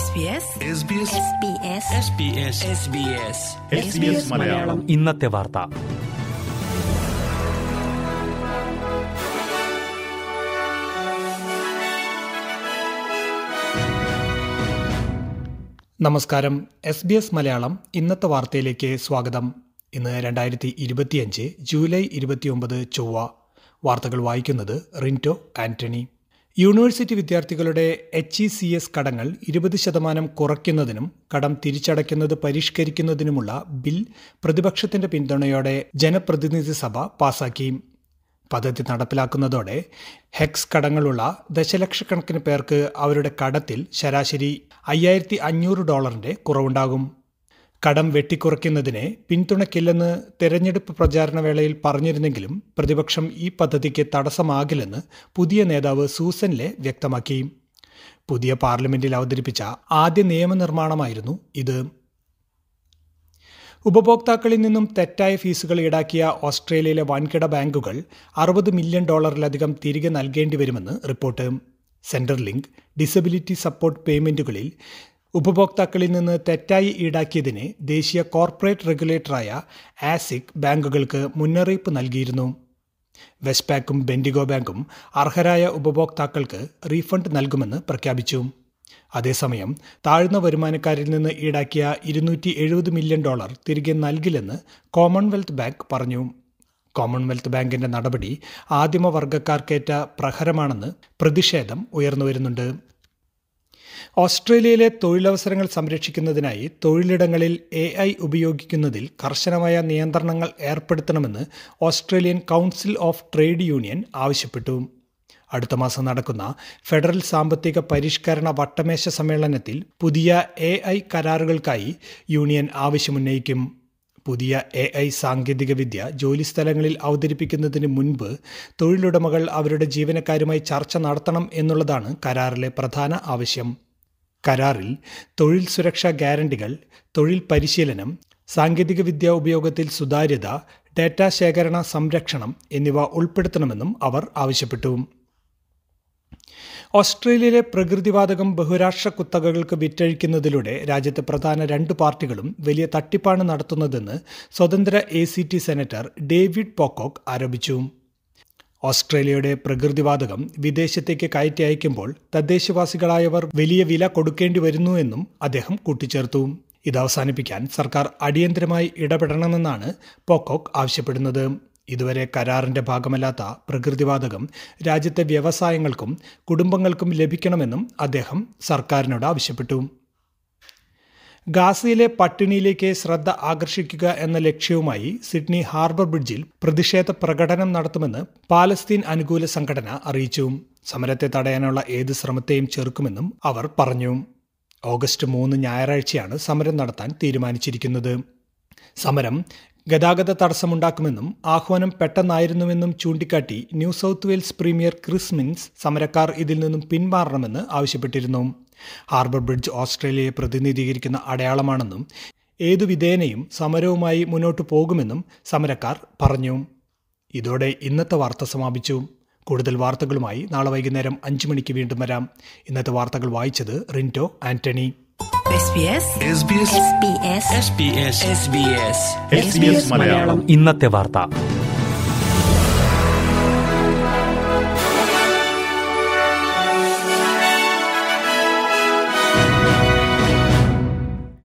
മലയാളം ഇന്നത്തെ വാർത്ത നമസ്കാരം എസ് ബി എസ് മലയാളം ഇന്നത്തെ വാർത്തയിലേക്ക് സ്വാഗതം ഇന്ന് രണ്ടായിരത്തി ഇരുപത്തിയഞ്ച് ജൂലൈ ഇരുപത്തിയൊമ്പത് ചൊവ്വ വാർത്തകൾ വായിക്കുന്നത് റിൻറ്റോ ആന്റണി യൂണിവേഴ്സിറ്റി വിദ്യാർത്ഥികളുടെ എച്ച് ഇ സി എസ് കടങ്ങൾ ഇരുപത് ശതമാനം കുറയ്ക്കുന്നതിനും കടം തിരിച്ചടയ്ക്കുന്നത് പരിഷ്കരിക്കുന്നതിനുമുള്ള ബിൽ പ്രതിപക്ഷത്തിന്റെ പിന്തുണയോടെ ജനപ്രതിനിധി സഭ പാസാക്കി പദ്ധതി നടപ്പിലാക്കുന്നതോടെ ഹെക്സ് കടങ്ങളുള്ള ദശലക്ഷക്കണക്കിന് പേർക്ക് അവരുടെ കടത്തിൽ ശരാശരി അയ്യായിരത്തി അഞ്ഞൂറ് ഡോളറിന്റെ കുറവുണ്ടാകും കടം വെട്ടിക്കുറയ്ക്കുന്നതിനെ പിന്തുണയ്ക്കില്ലെന്ന് തെരഞ്ഞെടുപ്പ് പ്രചാരണ വേളയിൽ പറഞ്ഞിരുന്നെങ്കിലും പ്രതിപക്ഷം ഈ പദ്ധതിക്ക് തടസ്സമാകില്ലെന്ന് പുതിയ നേതാവ് സൂസൻ ലേ വ്യക്തമാക്കി പുതിയ പാർലമെന്റിൽ അവതരിപ്പിച്ച ആദ്യ നിയമനിർമ്മാണമായിരുന്നു ഇത് ഉപഭോക്താക്കളിൽ നിന്നും തെറ്റായ ഫീസുകൾ ഈടാക്കിയ ഓസ്ട്രേലിയയിലെ വൻകിട ബാങ്കുകൾ അറുപത് മില്യൺ ഡോളറിലധികം തിരികെ നൽകേണ്ടി വരുമെന്ന് report Centrelink disability support പേയ്മെന്റുകളിൽ ഉപഭോക്താക്കളിൽ നിന്ന് തെറ്റായി ഈടാക്കിയതിന് ദേശീയ കോർപ്പറേറ്റ് റെഗുലേറ്ററായ ആസിക് ബാങ്കുകൾക്ക് മുന്നറിയിപ്പ് നൽകിയിരുന്നു വെസ്റ്റ്പാക്കും ബെൻഡിഗോ ബാങ്കും അർഹരായ ഉപഭോക്താക്കൾക്ക് റീഫണ്ട് നൽകുമെന്ന് പ്രഖ്യാപിച്ചു അതേസമയം താഴ്ന്ന വരുമാനക്കാരിൽ നിന്ന് ഈടാക്കിയ ഇരുന്നൂറ്റി എഴുപത് മില്യൺ ഡോളർ തിരികെ നൽകില്ലെന്ന് കോമൺവെൽത്ത് ബാങ്ക് പറഞ്ഞു കോമൺവെൽത്ത് ബാങ്കിന്റെ നടപടി ആദിമവർഗക്കാർക്കേറ്റ പ്രഹരമാണെന്ന് പ്രതിഷേധം ഉയർന്നുവരുന്നുണ്ട് ഓസ്ട്രേലിയയിലെ തൊഴിലവസരങ്ങൾ സംരക്ഷിക്കുന്നതിനായി തൊഴിലിടങ്ങളിൽ എ ഐ ഉപയോഗിക്കുന്നതിൽ കർശനമായ നിയന്ത്രണങ്ങൾ ഏർപ്പെടുത്തണമെന്ന് Australian Council of Trade Union ആവശ്യപ്പെട്ടു അടുത്ത മാസം നടക്കുന്ന ഫെഡറൽ സാമ്പത്തിക പരിഷ്കരണ വട്ടമേശ സമ്മേളനത്തിൽ പുതിയ എ ഐ കരാറുകൾക്കായി യൂണിയൻ ആവശ്യമുന്നയിക്കും പുതിയ എ ഐ സാങ്കേതികവിദ്യ ജോലിസ്ഥലങ്ങളിൽ അവതരിപ്പിക്കുന്നതിന് മുൻപ് തൊഴിലുടമകൾ അവരുടെ ജീവനക്കാരുമായി ചർച്ച നടത്തണം എന്നുള്ളതാണ് കരാറിലെ പ്രധാന ആവശ്യം കരാറിൽ തൊഴിൽ സുരക്ഷാ ഗ്യാരണ്ടികൾ തൊഴിൽ പരിശീലനം സാങ്കേതികവിദ്യ ഉപയോഗത്തിൽ സുതാര്യത ഡാറ്റ ശേഖരണ സംരക്ഷണം എന്നിവ ഉൾപ്പെടുത്തണമെന്നും അവർ ആവശ്യപ്പെട്ടു ഓസ്ട്രേലിയയിലെ പ്രകൃതിവാതകം ബഹുരാഷ്ട്ര കുത്തകകൾക്ക് വിറ്റഴിക്കുന്നതിലൂടെ രാജ്യത്തെ പ്രധാന രണ്ട് പാർട്ടികളും വലിയ തട്ടിപ്പാണ് നടത്തുന്നതെന്ന് സ്വതന്ത്ര A C T senator David Pocock ആരോപിച്ചു ഓസ്ട്രേലിയയുടെ പ്രകൃതിവാതകം വിദേശത്തേക്ക് കയറ്റി അയക്കുമ്പോൾ തദ്ദേശവാസികളായവർ വലിയ വില കൊടുക്കേണ്ടി വരുന്നുവെന്നും അദ്ദേഹം കൂട്ടിച്ചേർത്തു ഇത് അവസാനിപ്പിക്കാൻ സർക്കാർ അടിയന്തരമായി ഇടപെടണമെന്നാണ് പോക്കോക്ക് ആവശ്യപ്പെടുന്നത് ഇതുവരെ കരാറിന്റെ ഭാഗമല്ലാത്ത പ്രകൃതിവാതകം രാജ്യത്തെ വ്യവസായങ്ങൾക്കും കുടുംബങ്ങൾക്കും ലഭിക്കണമെന്നും അദ്ദേഹം സർക്കാരിനോട് ആവശ്യപ്പെട്ടു ഗാസയിലെ പട്ടിണിയിലേക്ക് ശ്രദ്ധ ആകർഷിക്കുക എന്ന ലക്ഷ്യവുമായി സിഡ്നി ഹാർബർ ബ്രിഡ്ജിൽ പ്രതിഷേധ പ്രകടനം നടത്തുമെന്ന് പാലസ്തീൻ അനുകൂല സംഘടന അറിയിച്ചു സമരത്തെ തടയാനുള്ള ഏത് ശ്രമത്തെയും ചെറുക്കുമെന്നും അവർ പറഞ്ഞു ഓഗസ്റ്റ് മൂന്ന് ഞായറാഴ്ചയാണ് സമരം നടത്താൻ തീരുമാനിച്ചിരിക്കുന്നത് സമരം ഗതാഗത തടസ്സമുണ്ടാക്കുമെന്നും ആഹ്വാനം പെട്ടെന്നായിരുന്നുവെന്നും ചൂണ്ടിക്കാട്ടി New South Wales premier Chris Minns സമരക്കാർ ഇതിൽ നിന്നും പിന്മാറണമെന്ന് ആവശ്യപ്പെട്ടിരുന്നു ഹാർബർ ബ്രിഡ്ജ് ഓസ്ട്രേലിയയെ പ്രതിനിധീകരിക്കുന്ന അടയാളമാണെന്നും ഏതു വിധേനയും സമരവുമായി മുന്നോട്ടു പോകുമെന്നും സമരക്കാർ പറഞ്ഞു ഇതോടെ ഇന്നത്തെ വാർത്ത സമാപിച്ചു കൂടുതൽ വാർത്തകളുമായി നാളെ വൈകുന്നേരം അഞ്ചു മണിക്ക് വീണ്ടും വരാം ഇന്നത്തെ വാർത്തകൾ വായിച്ചത് റിൻറ്റോ ആന്റണി മലയാളം ഇന്നത്തെ വാർത്ത